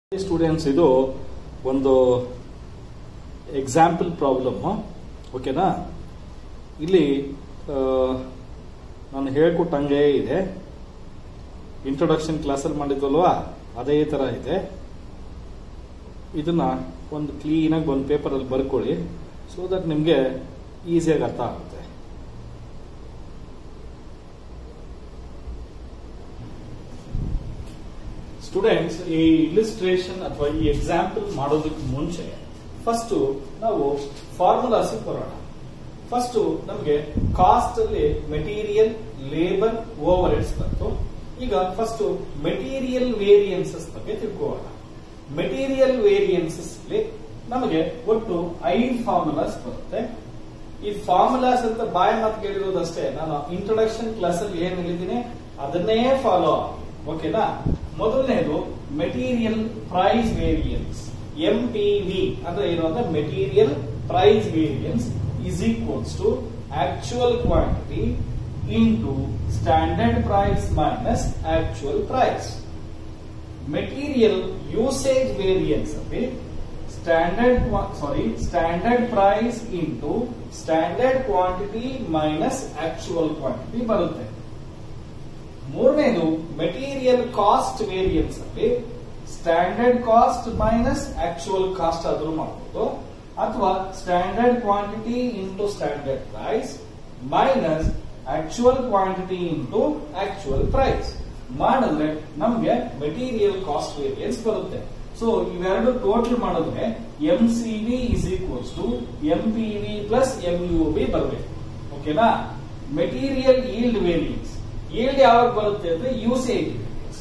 students ಇದು ಒಂದು example problem ಓಕೆನಾ ಇಲ್ಲಿ ಆ, ನಾನು ಹೇಳ್ಕೊಟ್ಟಂಗೆ ಇದೆ ಇಂಟ್ರೊಡಕ್ಷನ್ ಕ್ಲಾಸಲ್ಲಿ ಮಾಡಿದ್ವಲ್ವಾ ಅದೇ ಥರ ಇದೆ ಇದನ್ನ ಒಂದು ಕ್ಲೀನಾಗಿ ಒಂದು ಪೇಪರಲ್ಲಿ ಬರ್ಕೊಳ್ಳಿ ಸೊ ದಟ್ ನಿಮಗೆ ಈಸಿಯಾಗಿ ಅರ್ಥ ಆಗುತ್ತೆ ಸ್ಟೂಡೆಂಟ್ಸ್ ಈ ಇಲಿಸ್ಟ್ರೇಷನ್ ಅಥವಾ ಈ ಎಕ್ಸಾಂಪಲ್ ಮಾಡೋದಕ್ಕೆ ಮುಂಚೆ ಫಸ್ಟ್ ನಾವು ಫಾರ್ಮುಲಾಸ್ ಬರೋಣ ಫಸ್ಟ್ ನಮಗೆ ಕಾಸ್ಟ್ ಅಲ್ಲಿ ಮೆಟೀರಿಯಲ್ ಲೇಬರ್ ಓವರ್ ಹೆಡ್ಸ್ ಬಂತು ಈಗ ಫಸ್ಟ್ ಮೆಟೀರಿಯಲ್ ವೇರಿಯನ್ಸಸ್ ಬಗ್ಗೆ ತಿಳ್ಕೊಳ್ಳೋಣ ಮೆಟೀರಿಯಲ್ ವೇರಿಯನ್ಸಸ್ ಅಲ್ಲಿ ನಮಗೆ ಒಟ್ಟು ಐದು ಫಾರ್ಮುಲಾಸ್ ಬರುತ್ತೆ ಈ ಫಾರ್ಮುಲಾಸ್ ಅಂತ ಬಾಯಿ ಮಾತು ಕೇಳಿರೋದಷ್ಟೇ ನಾನು ಇಂಟ್ರೊಡಕ್ಷನ್ ಕ್ಲಾಸ್ ಅಲ್ಲಿ ಏನ್ ಹೇಳಿದ್ದೀನಿ ಅದನ್ನೇ ಫಾಲೋ ಓಕೆನಾ ಮೊದಲನೇದು material price variance M P V ಅಂದ್ರೆ ಏನು ಅಂದ್ರೆ material price variance is equals to actual quantity into standard price minus actual price material usage variance ಅಲ್ಲಿ standard sorry standard price into standard quantity minus actual quantity ಬರುತ್ತೆ ಮೂರನೇದು material cost variance ಅಲ್ಲಿ standard cost minus actual cost ಆದ್ರೂ ಮಾಡಬಹುದು ಅಥವಾ standard quantity into standard price minus actual quantity into actual price ಮಾಡಿದ್ರೆ ನಮ್ಗೆ material cost variance ಬರುತ್ತೆ so ಇವೆರಡು ಟೋಟಲ್ ಮಾಡಿದ್ರೆ M C V is equals to M P V plus M U B ಬರಬೇಕು ಓಕೆನಾ ಮೆಟೀರಿಯಲ್ ಈಲ್ಡ್ ವೇರಿಯನ್ಸ್ ಈಲ್ಡ್ ಯಾವಾಗ ಬರುತ್ತೆ ಅಂದ್ರೆ ಯೂಸೇಜ್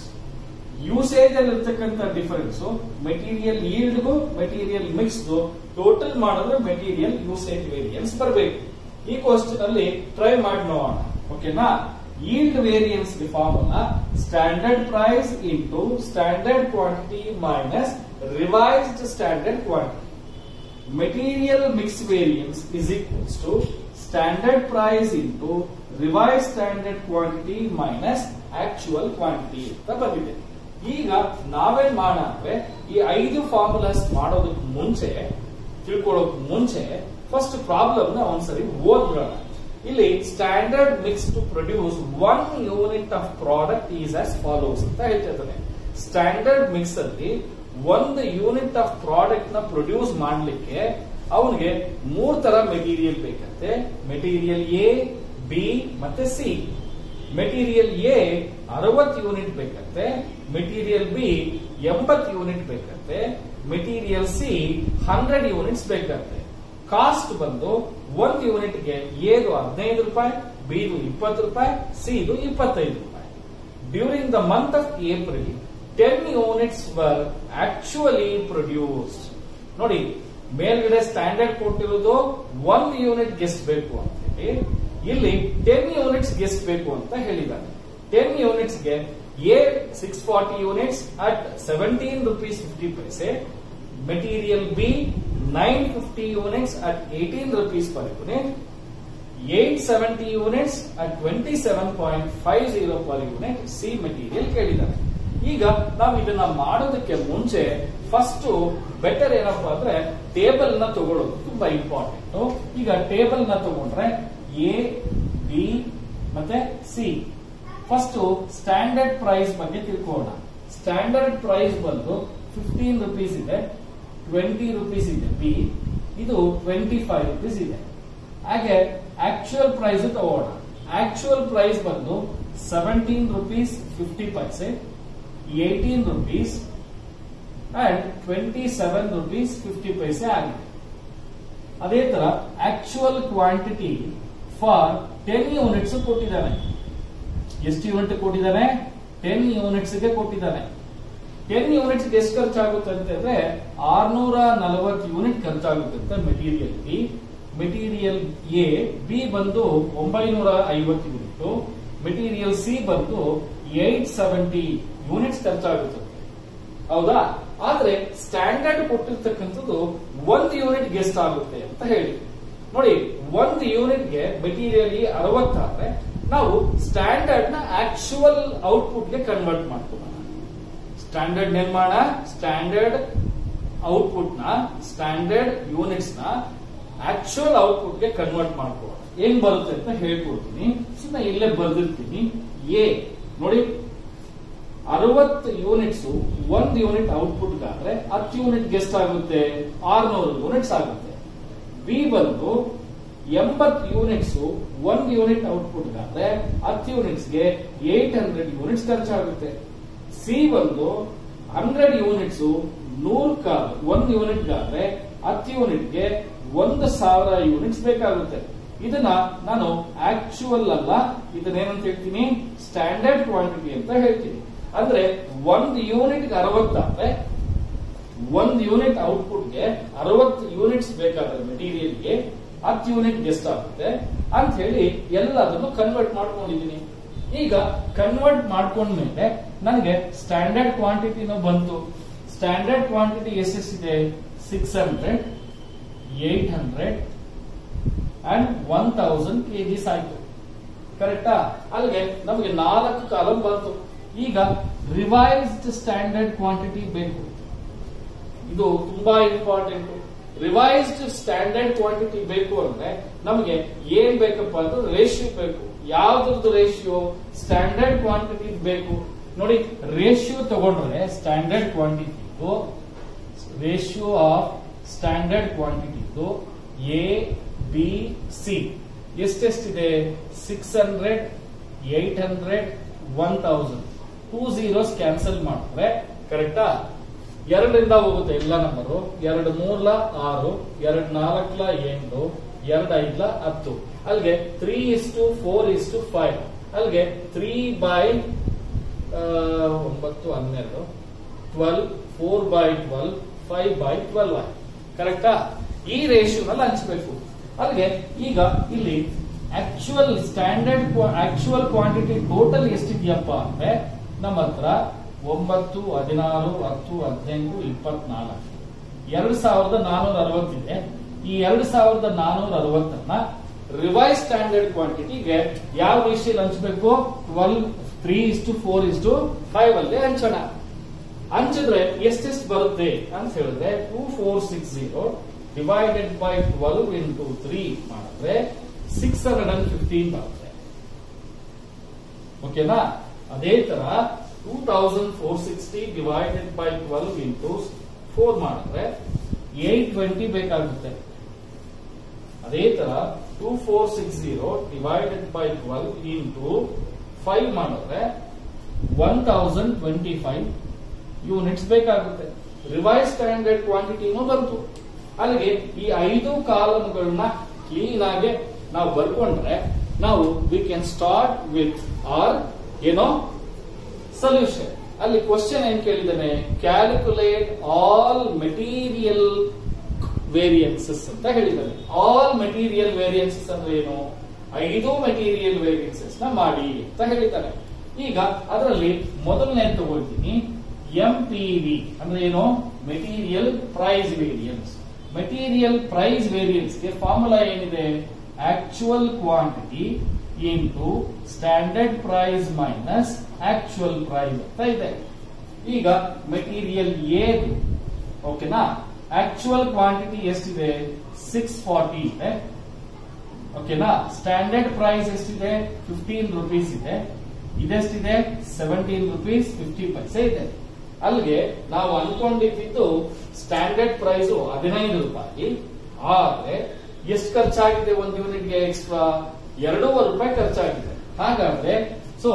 ಯೂಸೇಜ್ ಅಲ್ಲಿ ಇರ್ತಕ್ಕಂಥ ಡಿಫರೆನ್ಸ್ ಮೆಟೀರಿಯಲ್ ಈಲ್ಡ್ಗೂ ಮೆಟೀರಿಯಲ್ ಮಿಕ್ಸ್ ಟೋಟಲ್ ಮಾಡಿದ್ರೆ ಮೆಟೀರಿಯಲ್ ಯೂಸೇಜ್ ವೇರಿಯನ್ಸ್ ಬರಬೇಕು ಈ ಕ್ವಶನ್ ಅಲ್ಲಿ ಟ್ರೈ ಮಾಡಿ ನೋಡೋಣ ಓಕೆನಾ yield variance formula standard price into standard quantity minus revised standard quantity material mix variance is equals to standard price into revise standard quantity minus actual quantity ಅಂತ ಬಂದಿದೆ ಈಗ ನಾವೇನ್ ಮಾಡೋಣ ಅಂದ್ರೆ ಈ ಐದು ಫಾರ್ಮುಲಾಸ್ ಮಾಡೋದಕ್ಕೆ ಮುಂಚೆ ತಿಳ್ಕೊಳ್ಳೋಕ್ ಮುಂಚೆ ಫಸ್ಟ್ ಪ್ರಾಬ್ಲಮ್ ನ ಒಂದ್ಸರಿ ಓದ್ಬಿಡೋಣ ಇಲ್ಲಿ standard mix to produce one unit of product is as follows ಅಂತ ಹೇಳ್ತಿದ್ದಾನೆ ಸ್ಟ್ಯಾಂಡರ್ಡ್ ಮಿಕ್ಸ್ ಅಲ್ಲಿ ಒಂದು ಯೂನಿಟ್ ಆಫ್ ಪ್ರಾಡಕ್ಟ್ ನ ಪ್ರೊಡ್ಯೂಸ್ ಮಾಡ್ಲಿಕ್ಕೆ ಅವನಿಗೆ ಮೂರ್ ತರ ಮೆಟೀರಿಯಲ್ ಬೇಕಂತೆ ಮೆಟೀರಿಯಲ್ ಎ ಬಿ ಮತ್ತೆ ಸಿ ಮೆಟೀರಿಯಲ್ ಎ ಅರವತ್ ಯೂನಿಟ್ ಬೇಕಂತೆ ಮೆಟೀರಿಯಲ್ ಬಿ ಎಂಬತ್ ಯೂನಿಟ್ ಬೇಕಂತೆ ಮೆಟೀರಿಯಲ್ ಸಿ ಹಂಡ್ರೆಡ್ ಯೂನಿಟ್ಸ್ ಬೇಕಂತೆ ಕಾಸ್ಟ್ ಬಂದು ಒಂದು ಯೂನಿಟ್ಗೆ ಎದು ಹದಿನೈದು ರೂಪಾಯಿ ಬಿದು ಇಪ್ಪತ್ತು ರೂಪಾಯಿ ಸಿದು ಇಪ್ಪತ್ತೈದು ರೂಪಾಯಿ during the month of April ten units were actually produced ನೋಡಿ ಮೇಲ್ಗಡೆ ಸ್ಟ್ಯಾಂಡರ್ಡ್ ಕೊಟ್ಟಿರೋದು ಒಂದು ಯೂನಿಟ್ ಗೆಸ್ಟ್ ಬೇಕು ಅಂತ ಹೇಳಿ ಇಲ್ಲಿ ಟೆನ್ ಯೂನಿಟ್ಸ್ ಗೆಸ್ಟ್ ಬೇಕು ಅಂತ ಹೇಳಿದ್ದಾನೆ ಟೆನ್ ಯೂನಿಟ್ಸ್ ಗೆ A six forty units at seventeen rupees fifty paise material B nine fifty units at eighteen rupees per unit eight seventy units at twenty seven point five zero per unit C material ಕೇಳಿದ್ದಾರೆ ಈಗ ನಾವು ಇದನ್ನ ಮಾಡೋದಕ್ಕೆ ಮುಂಚೆ first better ಏನಪ್ಪಾ ಅಂದ್ರೆ table ನ ತಗೊಳ್ಳೋದು ತುಂಬಾ ಇಂಪಾರ್ಟೆಂಟ್ ಈಗ ಟೇಬಲ್ ನ ತಗೊಂಡ್ರೆ ಎ ಬಿ ಮತ್ತೆ ಸಿ ಫಸ್ಟ್ ಸ್ಟ್ಯಾಂಡರ್ಡ್ ಪ್ರೈಸ್ ಬಗ್ಗೆ ತಿಳ್ಕೊಳ್ಳೋಣ ಸ್ಟ್ಯಾಂಡರ್ಡ್ ಪ್ರೈಸ್ ಬಂದು ಫಿಫ್ಟೀನ್ ರುಪೀಸ್ ಇದೆ ಟ್ವೆಂಟಿ ರುಪೀಸ್ ಇದೆ ಬಿ ಇದು ಟ್ವೆಂಟಿ ಫೈವ್ ರುಪೀಸ್ ಇದೆ ಹಾಗೆ ಆಕ್ಚುಯಲ್ ಪ್ರೈಸ್ ತಗೋಣ ಆಕ್ಚುಯಲ್ ಪ್ರೈಸ್ ಬಂದು seventeen rupees fifty paise eighteen rupees and twenty seven rupees fifty paise ಆಗಿದೆ ಅದೇ ತರ actual quantity for ten units ಕೊಟ್ಟಿದ್ದಾನೆ ಎಷ್ಟು ಯೂನಿಟ್ ಕೊಟ್ಟಿದ್ದಾನೆ ಟೆನ್ ಯೂನಿಟ್ಸ್ ಗೆ ಕೊಟ್ಟಿದ್ದಾನೆ ಟೆನ್ ಯೂನಿಟ್ಸ್ ಎಷ್ಟು ಖರ್ಚಾಗುತ್ತೆ ಅಂತಂದ್ರೆ ಆರ್ನೂರ ನಲವತ್ತು ಯೂನಿಟ್ ಖರ್ಚಾಗುತ್ತೆ material B material A B ಬಂದು ಒಂಬೈನೂರ ಐವತ್ತು ಯೂನಿಟ್ ಮೆಟೀರಿಯಲ್ ಸಿ ಬಂದು ಏಟ್ ಸೆವೆಂಟಿ ಯೂನಿಟ್ಸ್ ಖರ್ಚಾಗುತ್ತೆ ಹೌದಾ ಆದ್ರೆ ಸ್ಟ್ಯಾಂಡರ್ಡ್ ಕೊಟ್ಟಿರ್ತಕ್ಕಂಥದ್ದು ಒಂದು ಯೂನಿಟ್ ಗೆಸ್ಟ್ ಆಗುತ್ತೆ ಅಂತ ಹೇಳಿ ನೋಡಿ ಒಂದು ಯೂನಿಟ್ಗೆ ಮೆಟೀರಿಯಲ್ ಅರವತ್ತಾದ್ರೆ ನಾವು ಸ್ಟ್ಯಾಂಡರ್ಡ್ ನ ಆಕ್ಚುಯಲ್ ಔಟ್ಪುಟ್ ಗೆ ಕನ್ವರ್ಟ್ ಮಾಡ್ತೀವಿ ಸ್ಟ್ಯಾಂಡರ್ಡ್ ನಿರ್ಮಾಣ ಸ್ಟ್ಯಾಂಡರ್ಡ್ ಔಟ್ಪುಟ್ ನ ಸ್ಟ್ಯಾಂಡರ್ಡ್ ಯೂನಿಟ್ಸ್ ನ ಆಕ್ಚುಯಲ್ ಔಟ್ಪುಟ್ ಗೆ ಕನ್ವರ್ಟ್ ಮಾಡ್ಕೊಳ್ಳೋಣ ಏನ್ ಬರುತ್ತೆ ಅಂತ ಹೇಳ್ಕೊಡ್ತೀನಿ ಸುಮ್ಮನೆ ಇಲ್ಲೇ ಬರ್ದಿರ್ತೀನಿ ಎ ನೋಡಿ ಅರವತ್ತು ಯೂನಿಟ್ಸ್ ಒಂದ್ ಯೂನಿಟ್ ಔಟ್ಪುಟ್ ಆದ್ರೆ ಹತ್ತು ಯೂನಿಟ್ ಎಷ್ಟಾಗುತ್ತೆ ಆರ್ನೂರು ಯೂನಿಟ್ಸ್ ಆಗುತ್ತೆ ಬಿ ಬಂದು ಎಂಬತ್ತು ಯೂನಿಟ್ಸ್ ಒಂದ್ ಯೂನಿಟ್ ಔಟ್ಪುಟ್ ಆದ್ರೆ ಹತ್ತು ಯೂನಿಟ್ಸ್ ಗೆ ಏಟ್ ಹಂಡ್ರೆಡ್ ಯೂನಿಟ್ಸ್ ಖರ್ಚಾಗುತ್ತೆ ಸಿ ಬಂದು ಹಂಡ್ರೆಡ್ ಯೂನಿಟ್ಸ್ ನೂರ್ ಒಂದ್ ಯೂನಿಟ್ ಆದ್ರೆ ಹತ್ತು ಯೂನಿಟ್ ಗೆ ಒಂದು ಸಾವಿರ ಯೂನಿಟ್ಸ್ ಬೇಕಾಗುತ್ತೆ ಇದನ್ನ ನಾನು ಆಕ್ಚುಯಲ್ ಅಲ್ಲ ಇದನ್ನೇನಂತ ಹೇಳ್ತೀನಿ ಸ್ಟ್ಯಾಂಡರ್ಡ್ ಕ್ವಾಂಟಿಟಿ ಅಂತ ಹೇಳ್ತೀನಿ ಅಂದ್ರೆ ಒಂದ್ ಯೂನಿಟ್ ಅರವತ್ತಾದ್ರೆ ಒಂದ್ ಯೂನಿಟ್ ಔಟ್ಪುಟ್ಗೆ ಅರವತ್ತು ಯೂನಿಟ್ಸ್ ಬೇಕಾದ್ರೆ ಮೆಟೀರಿಯಲ್ಗೆ ಹತ್ತು ಯೂನಿಟ್ ಎಷ್ಟಾಗುತ್ತೆ ಅಂತ ಹೇಳಿ ಎಲ್ಲದನ್ನು ಕನ್ವರ್ಟ್ ಮಾಡ್ಕೊಂಡಿದ್ದೀನಿ ಈಗ ಕನ್ವರ್ಟ್ ಮಾಡ್ಕೊಂಡ್ಮೇಲೆ ನನಗೆ ಸ್ಟ್ಯಾಂಡರ್ಡ್ ಕ್ವಾಂಟಿಟಿನೂ ಬಂತು ಸ್ಟ್ಯಾಂಡರ್ಡ್ ಕ್ವಾಂಟಿಟಿ ಎಷ್ಟೆಷ್ಟಿದೆ six hundred eight hundred and one thousand KGs ಆಯ್ತು ಕರೆಕ್ಟಾ ಅಲ್ಲಿಗೆ ನಮಗೆ ನಾಲ್ಕು ಕಾಲಮ್ ಬಂತು ಈಗ ರಿವೈಸ್ಡ್ ಸ್ಟ್ಯಾಂಡರ್ಡ್ ಕ್ವಾಂಟಿಟಿ ಬೇಕು ಇದು ತುಂಬಾ ಇಂಪಾರ್ಟೆಂಟ್ ರಿವೈಸ್ಡ್ ಸ್ಟ್ಯಾಂಡರ್ಡ್ ಕ್ವಾಂಟಿಟಿ ಬೇಕು ಅಂದ್ರೆ ನಮಗೆ ಏನ್ ಬೇಕಪ್ಪ ಅಂದ್ರೆ ರೇಷಿಯೋ ಬೇಕು ಯಾವ್ದ್ರದ್ದು ರೇಷಿಯೋ ಸ್ಟ್ಯಾಂಡರ್ಡ್ ಕ್ವಾಂಟಿಟಿ ಬೇಕು ನೋಡಿ ರೇಷಿಯೋ ತಗೊಂಡ್ರೆ ಸ್ಟ್ಯಾಂಡರ್ಡ್ ಕ್ವಾಂಟಿಟಿದು ರೇಷಿಯೋ ಆಫ್ ಸ್ಟ್ಯಾಂಡರ್ಡ್ ಕ್ವಾಂಟಿಟಿದು ಎ ಬಿ ಸಿ ಎಷ್ಟೆಷ್ಟಿದೆ six hundred eight hundred one thousand two zeros cancel ಮಾಡಿದ್ರೆ ಕರೆಕ್ಟಾ ಎರಡರಿಂದ ಹೋಗುತ್ತೆ ಎಲ್ಲ ನಂಬರು ಎರಡು ಮೂರ್ಲ ಆರು ಎರಡ್ ನಾಲ್ಕಲ ಎಂಟು ಎರಡ್ ಐದ್ಲ ಹತ್ತು ಅಲ್ಲಿಗೆ three is to four is to five ಅಲ್ಲಿಗೆ ತ್ರೀ ಬೈ ಒಂಬತ್ತು ಹನ್ನೆರಡು twelve four by twelve five by twelve ಆಯ್ತು ಕರೆಕ್ಟಾ ಈ ರೇಷಿಯೋನಲ್ಲಿ ಹಂಚಬೇಕು ಅಲ್ಲಿಗೆ ಈಗ ಇಲ್ಲಿ actual standard actual quantity total ಎಷ್ಟಿದೆಯಪ್ಪ ಅಂದ್ರೆ ನಮ್ಮ ಹತ್ರ ಒಂಬತ್ತು ಹದಿನಾರು ಹತ್ತು ಹದಿನೆಂಟು ಇಪ್ಪತ್ನಾಲ್ಕು ಎರಡು ಸಾವಿರದ ನಾನೂರ ಅರವತ್ತಿದೆ ಈ ಎರಡು ಸಾವಿರದ ನಾನೂರ ಅರವತ್ತನ್ನ ರಿವೈಸ್ ಸ್ಟ್ಯಾಂಡರ್ಡ್ ಕ್ವಾಂಟಿಟಿಗೆ ಯಾವ ರೇಷಿಯಲ್ಲಿ ಹಂಚಬೇಕು twelve three is to four is to five ಅಲ್ಲಿ ಹಂಚೋಣ ಹಂಚಿದ್ರೆ ಎಷ್ಟೆಷ್ಟು ಬರುತ್ತೆ ಅಂತ ಹೇಳಿದ್ರೆ two four six zero divided by twelve into three ಮಾಡಿದ್ರೆ ಸಿಕ್ಸ್ ಹಂಡ್ರೆಡ್ ಅಂಡ್ ಫಿಫ್ಟೀನ್ ಬರುತ್ತೆ ಓಕೆನಾ ಅದೇ ತರ two thousand four sixty divided by twelve into four ಮಾಡಿದ್ರೆ ಏಟ್ ಟ್ವೆಂಟಿ ಬೇಕಾಗುತ್ತೆ ಅದೇ ತರ two four six zero divided by twelve into five ಮಾಡಿದ್ರೆ one thousand twenty five units ಬೇಕಾಗುತ್ತೆ ರಿವೈಸ್ ಸ್ಟ್ಯಾಂಡರ್ಡ್ ಕ್ವಾಂಟಿಟಿನೂ ಬಂತು ಅಲ್ಲಿಗೆ ಈ ಐದು ಕಾಲಮ್ಗಳನ್ನ ಕ್ಲೀನ್ ಆಗಿ ನಾವು ಬರ್ಕೊಂಡ್ರೆ ನಾವು we can start with our ಏನೋ ಸೊಲ್ಯೂಷನ್ ಅಲ್ಲಿ ಕ್ವಶನ್ ಏನ್ ಕೇಳಿದ್ದಾನೆ ಕ್ಯಾಲ್ಕುಲೇಟ್ ಆಲ್ ಮೆಟೀರಿಯಲ್ ವೇರಿಯನ್ಸಸ್ ಅಂತ ಹೇಳಿದ್ದಾರೆ ಆಲ್ ಮೆಟೀರಿಯಲ್ ವೇರಿಯನ್ಸಸ್ ಅಂದ್ರೆ ಏನು ಐದು ಮೆಟೀರಿಯಲ್ ವೇರಿಯನ್ಸಸ್ ನ ಮಾಡಿ ಅಂತ ಹೇಳಿದ್ದಾರೆ ಈಗ ಅದರಲ್ಲಿ ಮೊದಲನೇ ತಗೊಳ್ತೀನಿ ಎಂ ಪಿ ವಿ ಅಂದ್ರೆ ಏನು material price variance material price variance ಗೆ ಫಾರ್ಮುಲಾ ಏನಿದೆ actual quantity into standard price minus actual price ಅಂತ ಇದೆ ಈಗ ಮೆಟೀರಿಯಲ್ ಏದು ಓಕೆನಾ ಆಕ್ಚುಯಲ್ ಕ್ವಾಂಟಿಟಿ ಎಷ್ಟಿದೆ ಸಿಕ್ಸ್ ಫಾರ್ಟಿ ಇದೆ ಓಕೆನಾ ಸ್ಟ್ಯಾಂಡರ್ಡ್ ಪ್ರೈಸ್ ಎಷ್ಟಿದೆ ಫಿಫ್ಟೀನ್ ರುಪೀಸ್ ಇದೆ ಇದೆಷ್ಟಿದೆ ಸೆವೆಂಟೀನ್ ರುಪೀಸ್ ಫಿಫ್ಟಿ ಪೈಸೆ ಇದೆ ಅಲ್ಲಿಗೆ ನಾವು ಅನ್ಕೊಂಡಿದ್ದು ಸ್ಟ್ಯಾಂಡರ್ಡ್ ಪ್ರೈಸ್ ಹದಿನೈದು ರೂಪಾಯಿ ಆದ್ರೆ ಎಷ್ಟು ಖರ್ಚಾಗಿದೆ ಒಂದು ಯೂನಿಟ್ಗೆ ಎಕ್ಸ್ಟ್ರಾ ಎರಡೂವರೆ ರೂಪಾಯಿ ಖರ್ಚಾಗಿದೆ ಹಾಗಾದ್ರೆ ಸೊ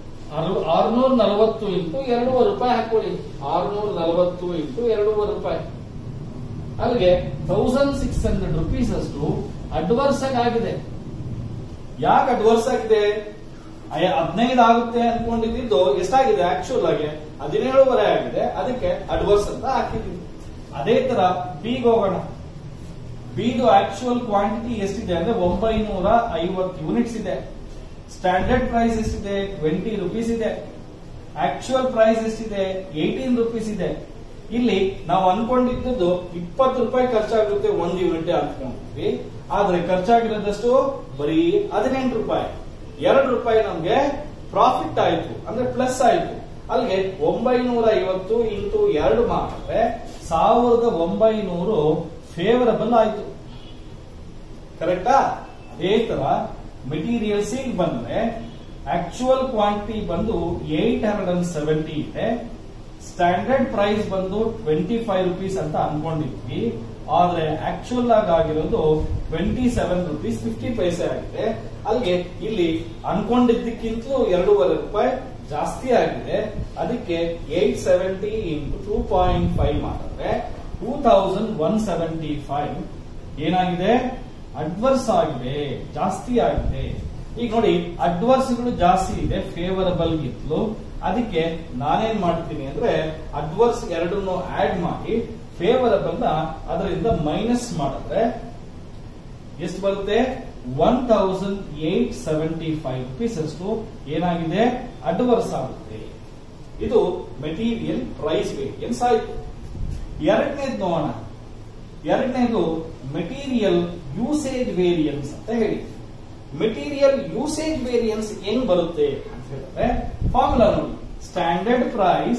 ಆರ್ನೂರ ನಲವತ್ತು ಇಂಟು ಎರಡೂವರೆ ರೂಪಾಯಿ ಹಾಕೊಳ್ಳಿ ಆರ್ನೂರ ನಲವತ್ತು ಇಂಟು ಎರಡೂವರೆ ರೂಪಾಯಿ ಅಲ್ಲಿಗೆ ತೌಸಂಡ್ ಸಿಕ್ಸ್ ಹಂಡ್ರೆಡ್ ರುಪೀಸ್ ಅಷ್ಟು ಅಡ್ವರ್ಸ್ ಆಗಿ ಆಗಿದೆ ಯಾಕೆ ಅಡ್ವರ್ಸ್ ಆಗಿದೆ ಹದಿನೈದು ಆಗುತ್ತೆ ಅನ್ಕೊಂಡಿದ್ದು ಎಷ್ಟಾಗಿದೆ ಆಕ್ಚುಲ್ ಆಗಿ ಹದಿನೇಳುವರೆ ಆಗಿದೆ ಅದಕ್ಕೆ ಅಡ್ವರ್ಸ್ ಅಂತ ಹಾಕಿದ್ವಿ ಅದೇ ತರ ಬಿಗೆ ಹೋಗೋಣ ಬಿದು ಆಕ್ಚುಯಲ್ ಕ್ವಾಂಟಿಟಿ ಎಷ್ಟಿದೆ ಅಂದ್ರೆ ಒಂಬೈನೂರ ಐವತ್ತು ಯೂನಿಟ್ಸ್ ಇದೆ ಸ್ಟ್ಯಾಂಡರ್ಡ್ ಪ್ರೈಸ್ ಎಷ್ಟಿದೆ ಟ್ವೆಂಟಿ ರುಪೀಸ್ ಇದೆ ಆಕ್ಚುಯಲ್ ಪ್ರೈಸ್ ಎಷ್ಟಿದೆ ಏಟೀನ್ ರುಪೀಸ್ ಇದೆ ಇಲ್ಲಿ ನಾವು ಅನ್ಕೊಂಡಿದ್ದು ಇಪ್ಪತ್ತು ರೂಪಾಯಿ ಖರ್ಚಾಗುತ್ತೆ ಒಂದು ಯೂನಿಟ್ ಅನ್ಕೊಂಡಿದ್ವಿ ಆದ್ರೆ ಖರ್ಚಾಗಿರೋದಷ್ಟು ಬರೀ ಹದಿನೆಂಟು ರೂಪಾಯಿ ಎರಡು ರೂಪಾಯಿ ನಮ್ಗೆ ಪ್ರಾಫಿಟ್ ಆಯ್ತು ಅಂದ್ರೆ ಪ್ಲಸ್ ಆಯ್ತು ಅಲ್ಲಿಗೆ ಒಂಬೈನೂರ ಐವತ್ತು ಇಂಟು ಎರಡು ಮಾಡಿದ್ರೆ ಸಾವಿರದ ಒಂಬೈನೂರು ಫೇವರಬಲ್ ಆಯ್ತು ಕರೆಕ್ಟಾ ಅದೇ ತರ ಮೆಟೀರಿಯಲ್ಸ್ ಬಂದ್ರೆ ಆಕ್ಚುಯಲ್ ಕ್ವಾಂಟಿಟಿ ಬಂದು ಏಟ್ ಹಂಡ್ರೆಡ್ ಅಂಡ್ ಸೆವೆಂಟಿ ಇದೆ ಸ್ಟ್ಯಾಂಡರ್ಡ್ ಪ್ರೈಸ್ ಬಂದು ಟ್ವೆಂಟಿ ಫೈವ್ ರುಪೀಸ್ ಅಂತ ಅನ್ಕೊಂಡಿದ್ವಿ ಆದ್ರೆ ಆಕ್ಚುಯಲ್ ಆಗಿ ಆಗಿರೋದು twenty seven rupees fifty paise ಆಗಿದೆ ಅಲ್ಲಿಗೆ ಇಲ್ಲಿ ಅನ್ಕೊಂಡಿದ್ದಕ್ಕಿಂತಲೂ ಎರಡೂವರೆ ರೂಪಾಯಿ ಜಾಸ್ತಿ ಆಗಿದೆ ಅದಕ್ಕೆ eight seventy into two point five ಮಾಡಿದ್ರೆ two thousand one seventy five ಏನಾಗಿದೆ ಅಡ್ವರ್ಸ್ ಆಗಿದೆ ಜಾಸ್ತಿ ಆಗಿದೆ ಈಗ ನೋಡಿ ಅಡ್ವರ್ಸ್ಗಳು ಜಾಸ್ತಿ ಇದೆ ಫೇವರಬಲ್ ಗಿತ್ಲು ಅದಕ್ಕೆ ನಾನೇನ್ ಮಾಡ್ತೀನಿ ಅಂದ್ರೆ ಅಡ್ವರ್ಸ್ ಎರಡನ್ನು ಆಡ್ ಮಾಡಿ ಫೇವರಬಲ್ ನ ಅದರಿಂದ ಮೈನಸ್ ಮಾಡಿದ್ರೆ ಎಷ್ಟು ಬರುತ್ತೆ one thousand eight seventy five rupees ಅಷ್ಟು ಏನಾಗಿದೆ ಅಡ್ವರ್ಸ್ ಆಗುತ್ತೆ ಇದು ಮೆಟೀರಿಯಲ್ ಪ್ರೈಸ್ ವೇರಿಯನ್ಸ್ ಆಯ್ತು ಎರಡನೇದು ನೋಡೋಣ ಎರಡನೇದು ಮೆಟೀರಿಯಲ್ ಯೂಸೇಜ್ ವೇರಿಯನ್ಸ್ ಅಂತ ಹೇಳಿ ಮೆಟೀರಿಯಲ್ ಯೂಸೇಜ್ ವೇರಿಯನ್ಸ್ ಹೆಂಗ್ ಬರುತ್ತೆ ಅಂತ ಹೇಳಿದ್ರೆ ಫಾರ್ಮುಲಾ ನೋಡಿ standard price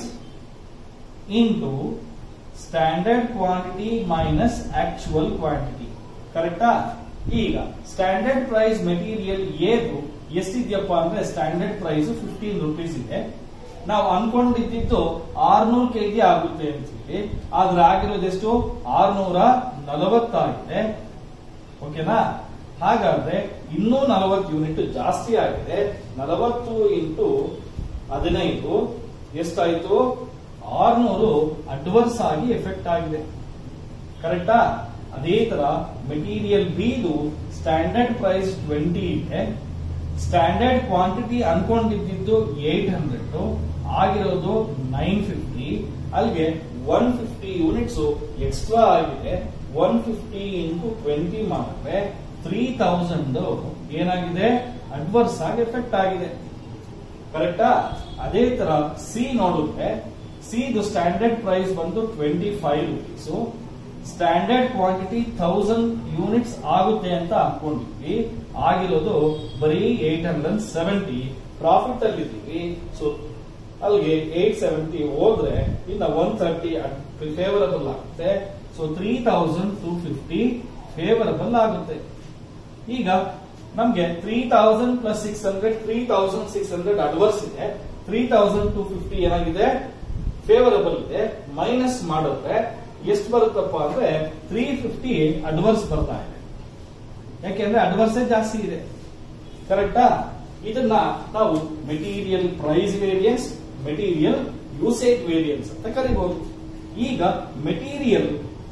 into standard quantity minus actual quantity ಕರೆಕ್ಟಾ ಈಗ ಸ್ಟ್ಯಾಂಡರ್ಡ್ ಪ್ರೈಸ್ ಮೆಟೀರಿಯಲ್ ಏದು ಎಷ್ಟಿದ್ಯಪ್ಪ ಅಂದ್ರೆ ಸ್ಟ್ಯಾಂಡರ್ಡ್ ಪ್ರೈಸ್ ಫಿಫ್ಟೀನ್ ರುಪೀಸ್ ಇದೆ ನಾವು ಅನ್ಕೊಂಡಿದ್ದು ಆರ್ನೂರು ಕೆಜಿ ಆಗುತ್ತೆ ಅಂತೀವಿ ಆದ್ರೆ ಆಗಿರೋದೆಷ್ಟು ಆರ್ನೂರ ನಲವತ್ತಾಗಿದೆ ಓಕೆನಾ ಹಾಗಾದ್ರೆ ಇನ್ನೂ ನಲವತ್ತು ಯೂನಿಟ್ ಜಾಸ್ತಿ ಆಗಿದೆ ನಲವತ್ತು ಇಂಟು ಹದಿನೈದು ಎಷ್ಟಾಯ್ತು ಆರ್ನೂರು ಅಡ್ವರ್ಸ್ ಆಗಿ ಎಫೆಕ್ಟ್ ಆಗಿದೆ ಕರೆಕ್ಟಾ ಅದೇ ತರ ಮೆಟೀರಿಯಲ್ ಬಿದು ಸ್ಟ್ಯಾಂಡರ್ಡ್ ಪ್ರೈಸ್ ಟ್ವೆಂಟಿ ಇದೆ ಸ್ಟ್ಯಾಂಡರ್ಡ್ ಕ್ವಾಂಟಿಟಿ ಅನ್ಕೊಂಡಿದ್ದು ಏಟ್ ಹಂಡ್ರೆಡ್ ಆಗಿರೋದು ನೈನ್ ಫಿಫ್ಟಿ ಅಲ್ಲಿಗೆ ಒನ್ ಫಿಫ್ಟಿ ಯೂನಿಟ್ಸ್ ಎಕ್ಸ್ಟ್ರಾ ಆಗಿದೆ ಒನ್ ಫಿಫ್ಟಿ ಇಂಟು ಟ್ವೆಂಟಿ ಮಾಡಿದ್ರೆ ತ್ರೀ ತೌಸಂಡ್ ಏನಾಗಿದೆ ಅಡ್ವರ್ಸ್ ಆಗಿ ಎಫೆಕ್ಟ್ ಆಗಿದೆ ಕರೆಕ್ಟಾ ಅದೇ ತರ ಸಿ ನೋಡಿದ್ರೆ ಸಿದು ಸ್ಟ್ಯಾಂಡರ್ಡ್ ಪ್ರೈಸ್ ಬಂದು twenty five rupees standard quantity thousand units ಆಗುತ್ತೆ ಅಂತ ಅನ್ಕೊಂಡಿದ್ವಿ ಆಗಿರೋದು ಬರೀ ಏಟ್ ಹಂಡ್ರೆಡ್ ಸೆವೆಂಟಿ ಪ್ರಾಫಿಟ್ ಅಲ್ಲಿ ಇದ್ದೀವಿ ಸೊ ಅಲ್ಲಿಗೆ ಏಟ್ ಸೆವೆಂಟಿ ಹೋದ್ರೆ ಇನ್ನ ಒನ್ ತರ್ಟಿ ಫೇವರಬಲ್ ಆಗುತ್ತೆ so three thousand two fifty favourable ಆಗುತ್ತೆ ಈಗ ನಮ್ಗೆ three thousand plus six hundred three thousand six hundred adverse ಇದೆ ತ್ರೀ ತೌಸಂಡ್ ಟೂ ಫಿಫ್ಟಿ ಏನಾಗಿದೆ ಫೇವರಬಲ್ ಇದೆ ಮೈನಸ್ ಮಾಡಿದ್ರೆ ಎಷ್ಟು ಬರುತ್ತಪ್ಪ ಅಂದ್ರೆ ತ್ರೀ ಫಿಫ್ಟಿ ಅಡ್ವರ್ಸ್ ಬರ್ತಾ ಇದೆ ಯಾಕೆಂದ್ರೆ ಅಡ್ವರ್ಸೇ ಜಾಸ್ತಿ ಇದೆ ಕರೆಕ್ಟಾ ಇದನ್ನ ನಾವು material price variance material usage variance ಅಂತ ಕರಿಬಹುದು ಈಗ ಮೆಟೀರಿಯಲ್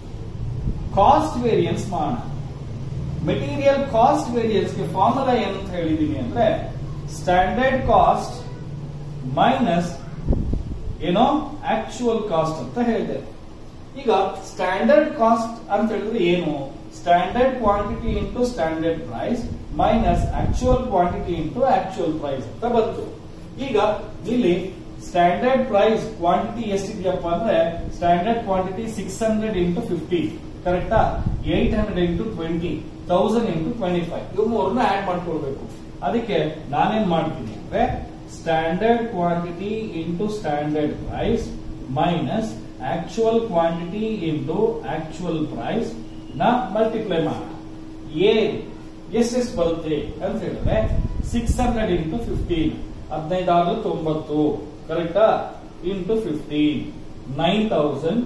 ಕಾಸ್ಟ್ ವೇರಿಯನ್ಸ್ ಮಾಡೋಣ ಮೆಟೀರಿಯಲ್ ಕಾಸ್ಟ್ ವೇರಿಯನ್ಸ್ ಗೆ ಫಾರ್ಮುಲಾ ಏನಂತ ಹೇಳಿದೀನಿ ಅಂದ್ರೆ ಸ್ಟ್ಯಾಂಡರ್ಡ್ ಕಾಸ್ಟ್ ಮೈನಸ್ ಏನೋ ಆಕ್ಚುಯಲ್ ಕಾಸ್ಟ್ ಅಂತ ಹೇಳಿದೆ ಈಗ ಸ್ಟ್ಯಾಂಡರ್ಡ್ ಕಾಸ್ಟ್ ಅಂತ ಹೇಳಿದ್ರೆ ಏನು standard quantity into standard price minus actual quantity into actual price ಅಂತ ಬಂತು ಈಗ ಇಲ್ಲಿ ಸ್ಟ್ಯಾಂಡರ್ಡ್ ಪ್ರೈಸ್ ಕ್ವಾಂಟಿಟಿ ಎಷ್ಟಿದೆಯಪ್ಪ ಅಂದ್ರೆ standard quantity six hundred into fifty ಕರೆಕ್ಟಾ eight hundred into twenty thousand into twenty five ಇವು ಮೂರನ್ನ ಆಡ್ ಮಾಡ್ಕೊಳ್ಬೇಕು ಅದಕ್ಕೆ ನಾನೇನ್ ಮಾಡ್ತೀನಿ ಅಂದ್ರೆ standard quantity into standard price minus actual quantity into actual price ನ ಮಲ್ಟಿಪ್ಲೈ ಮಾಡೋಣ ಎ ಎಷ್ಟೆಷ್ಟು ಬರುತ್ತೆ ಅಂತ ಹೇಳಿದ್ರೆ ಸಿಕ್ಸ್ ಹಂಡ್ರೆಡ್ ಇಂಟು ಫಿಫ್ಟೀನ್ ಹದಿನೈದಾರು ತೊಂಬತ್ತು ಕರೆಕ್ಟಾ into fifteen nine thousand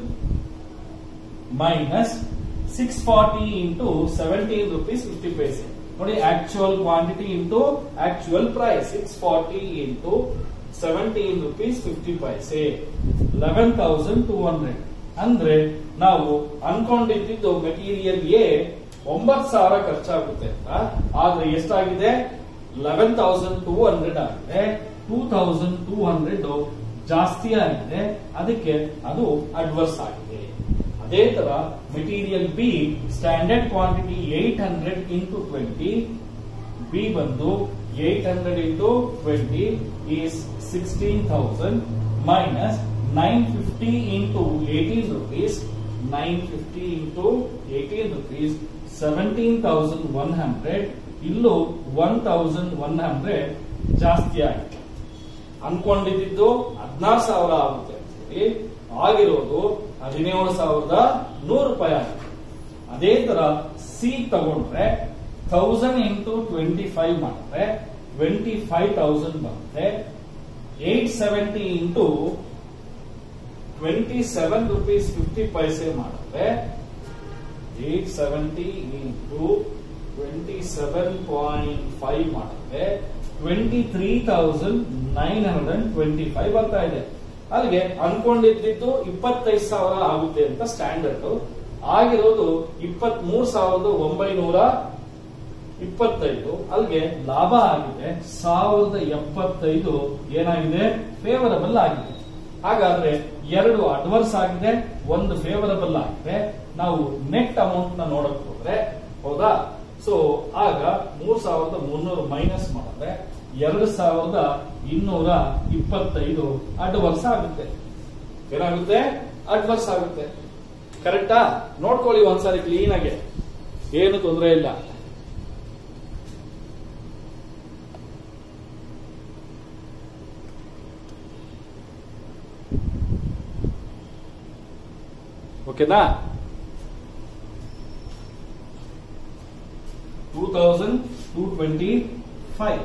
minus six forty into seventeen rupees fifty paise ನೋಡಿ actual quantity into actual price six forty into seventeen rupees fifty paise eleven thousand two hundred ಅಂದ್ರೆ ನಾವು ಅನ್ಕೊಂಡಿದ್ದು ಮೆಟೀರಿಯಲ್ ಎ ಒಂಬತ್ ಸಾವಿರ ಖರ್ಚಾಗುತ್ತೆ ಅಂತ ಆದ್ರೆ ಎಷ್ಟಾಗಿದೆ ಲೆವೆನ್ ತೌಸಂಡ್ ಟೂ ಹಂಡ್ರೆಡ್ ಆಗಿದೆ ಟೂ ತೌಸಂಡ್ ಟೂ ಹಂಡ್ರೆಡ್ ಜಾಸ್ತಿ ಆಗಿದೆ ಅದಕ್ಕೆ ಅದು ಅಡ್ವರ್ಸ್ ಆಗಿದೆ ಅದೇ ತರ material B standard quantity eight hundred into twenty B ಬಂದು eight hundred into twenty is sixteen thousand minus nine fifty into eighteen rupees nine fifty into eighteen rupees seventeen thousand one hundred ಇಲ್ಲೂ one thousand one hundred ಜಾಸ್ತಿ ಆಗಿದೆ ಅನ್ಕೊಂಡಿದ್ದು ಹದಿನಾರು ಸಾವಿರ ಆಗುತ್ತೆ ಅಂತೇಳಿ ಆಗಿರೋದು ಹದಿನೇಳು ಸಾವಿರದ ನೂರು ರೂಪಾಯಿ ಆಗುತ್ತೆ ಅದೇ ತರ ಸಿ ತಗೊಂಡ್ರೆ ಥೌಸಂಡ್ ಇಂಟು ಟ್ವೆಂಟಿ ಫೈವ್ ಮಾಡಿದ್ರೆ ಟ್ವೆಂಟಿ ಫೈವ್ ತೌಸಂಡ್ ಬರುತ್ತೆ eight seventy into twenty seven rupees fifty paise ಮಾಡಿದ್ರೆ eight seventy into twenty seven point five ಮಾಡಿದ್ರೆ twenty three thousand nine hundred and twenty five ಬರ್ತಾ ಇದೆ ಅಲ್ಲಿಗೆ ಅನ್ಕೊಂಡಿದ್ದು ಇಪ್ಪತ್ತೈದು ಸಾವಿರ ಆಗುತ್ತೆ ಅಂತ ಸ್ಟ್ಯಾಂಡರ್ಡ್ ಆಗಿರೋದು ಇಪ್ಪತ್ತ್ ಮೂರ್ ಸಾವಿರದ ಒಂಬೈನೂರ ಇಪ್ಪತ್ತೈದು ಅಲ್ಲಿಗೆ ಲಾಭ ಆಗಿದೆ ಸಾವಿರದ ಎಪ್ಪತ್ತೈದು ಏನಾಗಿದೆ ಫೇವರಬಲ್ ಆಗಿದೆ ಹಾಗಾದ್ರೆ ಎರಡು ಅಡ್ವರ್ಸ್ ಆಗಿದೆ ಒಂದು ಫೇವರಬಲ್ ಆಗಿದೆ ನಾವು ನೆಟ್ ಅಮೌಂಟ್ ನ ನೋಡಕ್ ಹೋದ್ರೆ ಹೌದಾ ಸೊ ಆಗ ಮೂರ್ ಸಾವಿರದ ಮುನ್ನೂರು ಮೈನಸ್ ಮಾಡಿದ್ರೆ ಎರಡು ಸಾವಿರದ ಇನ್ನೂರ ಇಪ್ಪತ್ತೈದು ಅಡ್ವರ್ಸ್ ಆಗುತ್ತೆ ಏನಾಗುತ್ತೆ ಅಡ್ವರ್ಸ್ ಆಗುತ್ತೆ ಕರೆಕ್ಟಾ ನೋಡ್ಕೊಳ್ಳಿ ಒಂದ್ಸಾರಿ ಕ್ಲೀನ್ ಆಗಿ ಏನು ತೊಂದರೆ ಇಲ್ಲ ಓಕೆನಾ two thousand two twenty five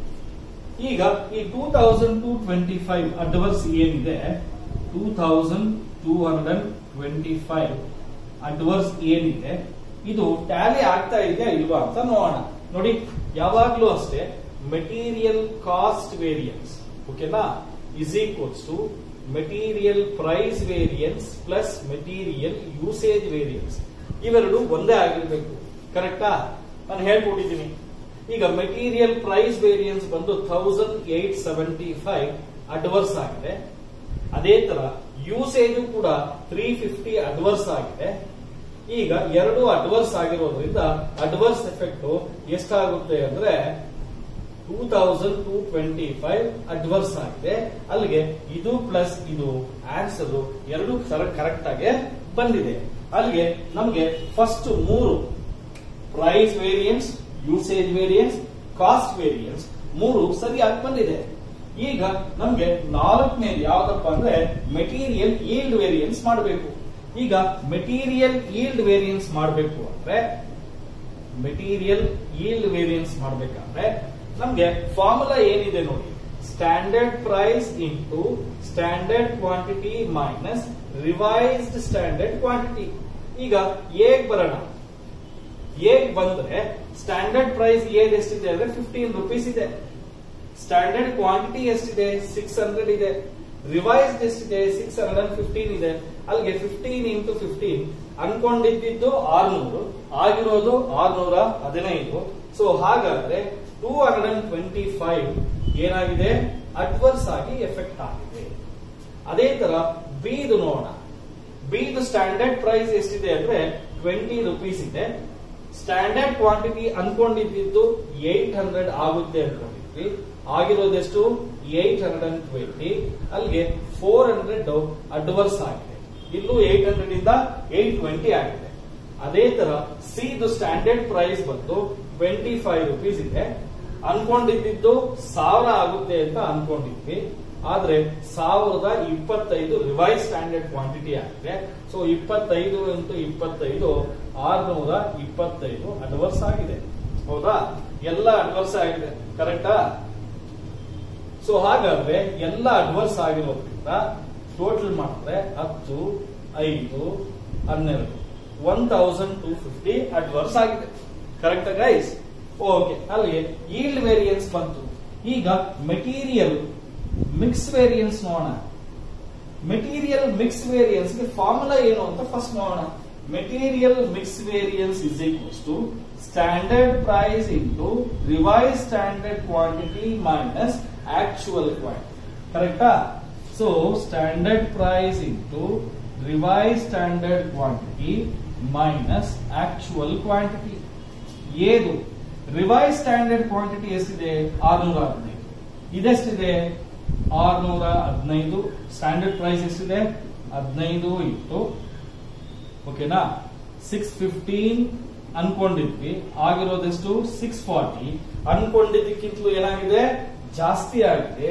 ಈಗ ಈ two thousand two twenty five adverse ಏನಿದೆ two thousand two hundred twenty five adverse ಏನಿದೆ ಇದು ಟ್ಯಾಲಿ ಆಗ್ತಾ ಇದೆಯಾ ಇಲ್ವಾ ಅಂತ ನೋಡೋಣ ನೋಡಿ ಯಾವಾಗ್ಲೂ ಅಷ್ಟೇ ಮೆಟೀರಿಯಲ್ ಕಾಸ್ಟ್ ವೇರಿಯನ್ಸ್ ಓಕೆನಾ is equals to material price variance plus material usage variance ಇವೆರಡು ಒಂದೇ ಆಗಿರ್ಬೇಕು ಕರೆಕ್ಟಾ ನಾನು ಹೇಳ್ಕೊಟ್ಟಿದ್ದೀನಿ ಈಗ ಮೆಟೀರಿಯಲ್ ಪ್ರೈಸ್ ವೇರಿಯನ್ಸ್ ಬಂದು thousand eight seventy five adverse ಆಗಿದೆ ಅದೇ ತರ ಯೂಸೇಜ್ ಕೂಡ ತ್ರೀ ಫಿಫ್ಟಿ ಅಡ್ವರ್ಸ್ ಆಗಿದೆ ಈಗ ಎರಡು ಅಡ್ವರ್ಸ್ ಆಗಿರೋದ್ರಿಂದ ಅಡ್ವರ್ಸ್ ಎಫೆಕ್ಟ್ ಎಷ್ಟಾಗುತ್ತೆ ಅಂದ್ರೆ two thousand two twenty five adverse ಆಗಿದೆ ಅಲ್ಲಿಗೆ ಇದು ಪ್ಲಸ್ ಇದು ಆನ್ಸರ್ ಎರಡು ಕರೆಕ್ಟ್ ಆಗಿ ಬಂದಿದೆ ಅಲ್ಲಿಗೆ ನಮಗೆ ಫಸ್ಟ್ ಮೂರು price variance usage variance cost variance ಮೂರು ಸರಿಯಾಗಿ ಬಂದಿದೆ ಈಗ ನಮ್ಗೆ ನಾಲ್ಕನೇದು ಯಾವ್ದಪ್ಪ ಅಂದ್ರೆ ಮೆಟೀರಿಯಲ್ ಈಲ್ಡ್ ವೇರಿಯನ್ಸ್ ಮಾಡಬೇಕು ಈಗ ಮೆಟೀರಿಯಲ್ ಈಲ್ಡ್ ವೇರಿಯನ್ಸ್ ಮಾಡಬೇಕು ಅಂದ್ರೆ ಮೆಟೀರಿಯಲ್ ಈಲ್ಡ್ ವೇರಿಯನ್ಸ್ ಮಾಡಬೇಕಾದ್ರೆ ನಮ್ಗೆ ಫಾರ್ಮುಲಾ ಏನಿದೆ ನೋಡಿ standard price into standard quantity minus revised standard quantity ಈಗ ಹೇಗ್ ಬರೋಣ ಹೇಗ್ ಬಂದ್ರೆ ಸ್ಟ್ಯಾಂಡರ್ಡ್ ಪ್ರೈಸ್ ಏನ್ ಎಷ್ಟಿದೆ ಅಂದ್ರೆ ಫಿಫ್ಟೀನ್ ರುಪೀಸ್ ಇದೆ ಸ್ಟ್ಯಾಂಡರ್ಡ್ ಕ್ವಾಂಟಿಟಿ ಎಷ್ಟಿದೆ ಸಿಕ್ಸ್ ಹಂಡ್ರೆಡ್ ಇದೆ ರಿವೈಸ್ಡ್ ಎಷ್ಟಿದೆ ಸಿಕ್ಸ್ ಹಂಡ್ರೆಡ್ ಅಂಡ್ ಫಿಫ್ಟೀನ್ ಇದೆ ಅಲ್ಲಿಗೆ ಫಿಫ್ಟೀನ್ ಇಂಟು ಫಿಫ್ಟೀನ್ ಅನ್ಕೊಂಡಿದ್ದು ಆರ್ನೂರು ಆಗಿರೋದು ಆರ್ನೂರ ಹದಿನೈದು ಸೊ ಹಾಗಾದ್ರೆ two hundred and twenty five ಏನಾಗಿದೆ ಅಡ್ವರ್ಸ್ ಆಗಿ ಎಫೆಕ್ಟ್ ಆಗಿದೆ ಅದೇ ತರ ಬಿದು ನೋಡೋಣ ಬಿದು ಸ್ಟ್ಯಾಂಡರ್ಡ್ ಪ್ರೈಸ್ ಎಷ್ಟಿದೆ ಅಂದ್ರೆ ಟ್ವೆಂಟಿ ರುಪೀಸ್ ಇದೆ ಸ್ಟ್ಯಾಂಡರ್ಡ್ ಕ್ವಾಂಟಿಟಿ ಅನ್ಕೊಂಡಿದ್ದು ಏಟ್ ಹಂಡ್ರೆಡ್ ಆಗುತ್ತೆ ಅನ್ಕೊಂಡಿದ್ವಿ ಆಗಿರೋದೆಷ್ಟು ಏಟ್ ಹಂಡ್ರೆಡ್ ಅಂಡ್ ಟ್ವೆಂಟಿ ಅಲ್ಲಿಗೆ ಫೋರ್ ಹಂಡ್ರೆಡ್ ಅಡ್ವರ್ಸ್ ಆಗಿದೆ ಇಲ್ಲೂ ಏಟ್ ಹಂಡ್ರೆಡ್ ಇಂದ ಏಟ್ ಟ್ವೆಂಟಿ ಆಗಿದೆ ಅದೇ ತರ ಸಿದು ಸ್ಟ್ಯಾಂಡರ್ಡ್ ಪ್ರೈಸ್ ಬಂದು ಟ್ವೆಂಟಿ ಫೈವ್ ರುಪೀಸ್ ಇದೆ ಅನ್ಕೊಂಡಿದ್ದು ಸಾವಿರ ಆಗುತ್ತೆ ಅಂತ ಅನ್ಕೊಂಡಿದ್ವಿ ಆದ್ರೆ ಸಾವಿರದ ಇಪ್ಪತ್ತೈದು ರಿವೈಸ್ ಸ್ಟ್ಯಾಂಡರ್ಡ್ ಕ್ವಾಂಟಿಟಿ ಆಗಿದೆ ಸೊ ಇಪ್ಪತ್ತೈದು ಇಂಟು ಇಪ್ಪತ್ತೈದು ಆರ್ನೂರ ಇಪ್ಪತ್ತೈದು ಅಡ್ವರ್ಸ್ ಆಗಿದೆ ಹೌದಾ ಎಲ್ಲ ಅಡ್ವರ್ಸ್ ಆಗಿದೆ ಕರೆಕ್ಟಾ ಸೊ ಹಾಗಾದ್ರೆ ಎಲ್ಲ ಅಡ್ವರ್ಸ್ ಆಗಿರೋದ್ರಿಂದ ಟೋಟಲ್ ಮಾಡಿದ್ರೆ ಹತ್ತು ಐದು ಹನ್ನೆರಡು one thousand two fifty adverse ಆಗಿದೆ ಕರೆಕ್ಟ್ ಗೈಸ್ ಓಕೆ ಅಲ್ಲಿಗೆ ಈಲ್ಡ್ ವೇರಿಯನ್ಸ್ ಬಂತು ಈಗ ಮೆಟೀರಿಯಲ್ ಮಿಕ್ಸ್ ವೇರಿಯನ್ಸ್ ನೋಡೋಣ ಮೆಟೀರಿಯಲ್ ಮಿಕ್ಸ್ ವೇರಿಯನ್ಸ್ ಗೆ ಫಾರ್ಮುಲಾ ಏನು ಅಂತ ಫಸ್ಟ್ ನೋಡೋಣ material mix variance is equals to standard price into revise standard quantity minus actual quantity ಕರೆಕ್ಟಾ so standard price into revise standard quantity minus actual quantity ಏದು revise standard quantity ಎಷ್ಟಿದೆ ಆರ್ನೂರ ಹದಿನೈದು ಇದೆಷ್ಟಿದೆ ಆರ್ನೂರ ಹದಿನೈದು ಸ್ಟ್ಯಾಂಡರ್ಡ್ ಪ್ರೈಸ್ ಎಷ್ಟಿದೆ ಹದಿನೈದು ಇಟ್ಟು ಓಕೆನಾ ಸಿಕ್ಸ್ ಫಿಫ್ಟೀನ್ ಅನ್ಕೊಂಡಿದ್ವಿ ಆಗಿರೋದೆಷ್ಟು ಸಿಕ್ಸ್ ಫಾರ್ಟಿ ಅನ್ಕೊಂಡಿದ್ದಕ್ಕಿಂತಲೂ ಏನಾಗಿದೆ ಜಾಸ್ತಿ ಆಗಿದೆ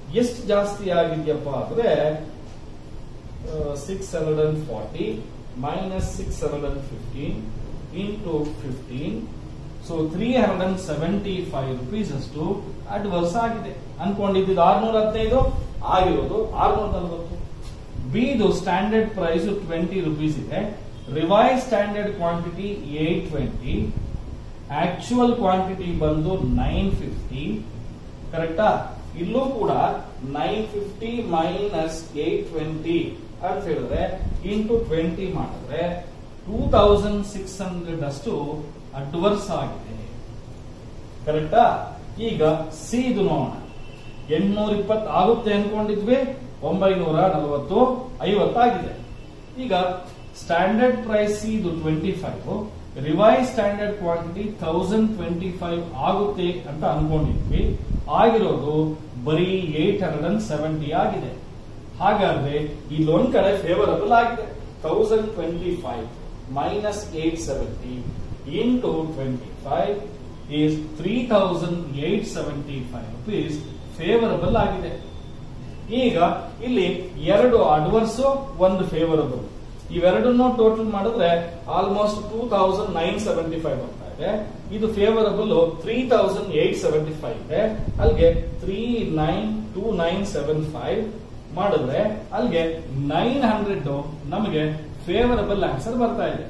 ಎಷ್ಟು ಜಾಸ್ತಿ ಆಗಿದೆಯಪ್ಪ ಅಂದ್ರೆ six hundred and forty minus six hundred and fifteen into fifteen so three hundred and seventy five rupees ಅಷ್ಟು ಅಡ್ವರ್ಸ್ ಆಗಿದೆ ಅನ್ಕೊಂಡಿದ್ದು ಆರ್ನೂರ ಹದಿನೈದು ಆಗಿರೋದು ಆರ್ನೂರ ನಲವತ್ತು ಬಿದು ಸ್ಟ್ಯಾಂಡರ್ಡ್ ಪ್ರೈಸ್ ಟ್ವೆಂಟಿ ರುಪೀಸ್ ಇದೆ revise standard quantity eight twenty actual quantity ಬಂದು ನೈನ್ ಫಿಫ್ಟಿ ಕರೆಕ್ಟಾ ಇಲ್ಲೂ ಕೂಡ nine fifty minus eight twenty ಅಂತ ಹೇಳಿದ್ರೆ ಇಂಟು ಟ್ವೆಂಟಿ ಮಾಡಿದ್ರೆ ಟೂ ತೌಸಂಡ್ ಸಿಕ್ಸ್ ಹಂಡ್ರೆಡ್ ಅಷ್ಟು ಅಡ್ವರ್ಸ್ ಆಗಿದೆ ಕರೆಕ್ಟಾ ಈಗ ಸಿ ಇದು ನೋಡೋಣ ಎಂಟ್ನೂರ ಇಪ್ಪತ್ತು ಆಗುತ್ತೆ ಅನ್ಕೊಂಡಿದ್ವಿ ಒಂಬೈನೂರ ನಲವತ್ತು ಐವತ್ತಾಗಿದೆ ಈಗ ಸ್ಟ್ಯಾಂಡರ್ಡ್ ಪ್ರೈಸ್ ಇದು twenty five revise standard quantity thousand twenty five ಆಗುತ್ತೆ ಅಂತ ಅನ್ಕೊಂಡಿದ್ವಿ ಆಗಿರೋದು ಬರೀ ಏಟ್ ಹಂಡ್ರೆಡ್ ಅಂಡ್ ಸೆವೆಂಟಿ ಆಗಿದೆ ಹಾಗಾದ್ರೆ ಇಲ್ಲೊಂದ್ ಕಡೆ ಫೇವರಬಲ್ ಆಗಿದೆ thousand twenty five minus eight seventy into twenty five is three thousand eight seventy five rupees favourable ಆಗಿದೆ ಈಗ ಇಲ್ಲಿ ಎರಡು ಅಡ್ವರ್ಸ್ ಒಂದು ಫೇವರಬಲ್ ಇವೆರಡನ್ನು ಟೋಟಲ್ ಮಾಡಿದ್ರೆ almost two thousand nine seventy five ಬರ್ತಾ ಇದೆ ಇದು favourable three thousand eight seventy five ಇದೆ ಅಲ್ಲಿಗೆ three nine two nine seven five ಮಾಡಿದ್ರೆ ಅಲ್ಲಿಗೆ ನೈನ್ ಹಂಡ್ರೆಡ್ ನಮಗೆ ಫೇವರಬಲ್ ಆನ್ಸರ್ ಬರ್ತಾ ಇದೆ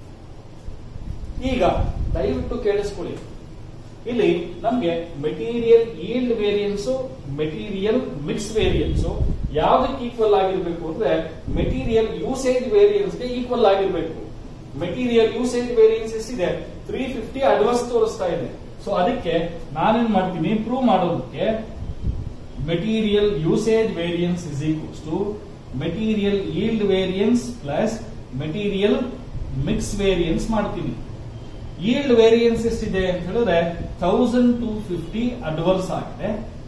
ಈಗ ದಯವಿಟ್ಟು ಕೇಳಿಸ್ಕೊಳ್ಳಿ ಇಲ್ಲಿ ನಮ್ಗೆ material yield variance material mix variance ಯಾವ್ದಕ್ಕೆ ಈಕ್ವಲ್ ಆಗಿರ್ಬೇಕು ಅಂದ್ರೆ ಮೆಟೀರಿಯಲ್ ಯೂಸೇಜ್ ವೇರಿಯನ್ಸ್ ಗೆ ಈಕ್ವಲ್ ಆಗಿರ್ಬೇಕು ಮೆಟೀರಿಯಲ್ ಯೂಸೇಜ್ ವೇರಿಯನ್ಸ್ ಎಷ್ಟಿದೆ ತ್ರೀ ಫಿಫ್ಟಿ ಅಡ್ವಾನ್ಸ್ ತೋರಿಸ್ತಾ ಇದೆ ಸೊ ಅದಕ್ಕೆ ನಾನೇನ್ ಮಾಡ್ತೀನಿ ಪ್ರೂವ್ ಮಾಡೋದಕ್ಕೆ material usage variance is equals to material yield variance plus material mix variance ಮಾಡ್ತೀನಿ ಈಲ್ಡ್ ವೇರಿಯನ್ಸ್ ಎಷ್ಟಿದೆ ಅಂತ ಹೇಳಿದ್ರೆ ಥೌಸಂಡ್ ಟೂ ಫಿಫ್ಟಿ ಅಡ್ವರ್ಸ್ ಆಗಿದೆ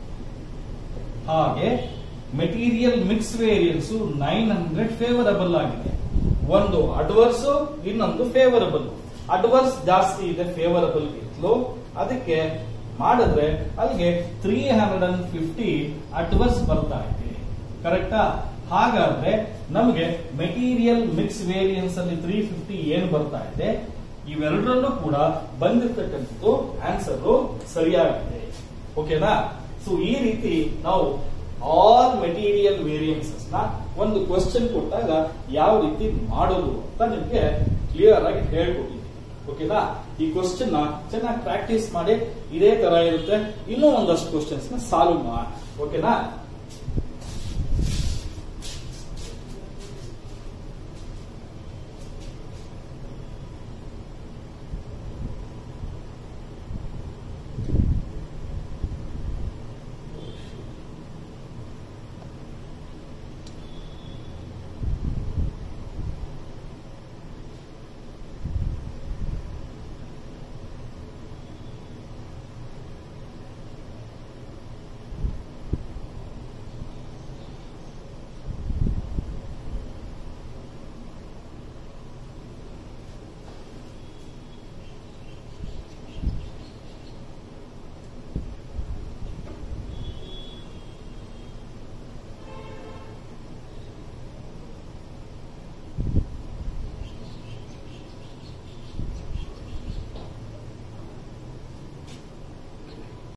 ಹಾಗೆ material mix variance nine hundred favourable ಆಗಿದೆ ಒಂದು ಅಡ್ವರ್ಸ್ ಇನ್ನೊಂದು ಫೇವರಬಲ್ ಅಡ್ವರ್ಸ್ ಜಾಸ್ತಿ ಇದೆ ಫೇವರಬಲ್ ಗಿಂತಲೂ ಅದಕ್ಕೆ ಮಾಡಿದ್ರೆ ಅಲ್ಲಿಗೆ three hundred and fifty adverse ಬರ್ತಾ ಇದೆ ಕರೆಕ್ಟಾ ಹಾಗಾದ್ರೆ ನಮಗೆ ಮೆಟೀರಿಯಲ್ ಮಿಕ್ಸ್ ವೇರಿಯನ್ಸ್ ಅಲ್ಲಿ ತ್ರೀ ಫಿಫ್ಟಿ ಏನು ಬರ್ತಾ ಇದೆ ಇವೆರಡರಲ್ಲೂ ಕೂಡ ಬಂದಿರತಕ್ಕಂಥದ್ದು ಆನ್ಸರ್ ಸರಿಯಾಗಿದೆ ಓಕೆನಾ ಸೊ ಈ ರೀತಿ ನಾವು ಆಲ್ ಮೆಟೀರಿಯಲ್ ವೇರಿಯನ್ಸಸ್ ನ ಒಂದು ಕ್ವಶನ್ ಕೊಟ್ಟಾಗ ಯಾವ ರೀತಿ ಮಾಡೋದು ಅಂತ ನಿಮ್ಗೆ ಕ್ಲಿಯರ್ ಆಗಿ ಹೇಳ್ಕೊಟ್ಟಿದ್ದೀನಿ ಓಕೆನಾ ಈ ಕ್ವಶನ್ ನ ಚೆನ್ನಾಗಿ ಪ್ರಾಕ್ಟೀಸ್ ಮಾಡಿ ಇದೇ ತರ ಇರುತ್ತೆ ಇನ್ನೂ ಒಂದಷ್ಟು ಕ್ವಶನ್ಸ್ ನ ಸಾಲ್ವ್ ಮಾಡಿ ಓಕೆನಾ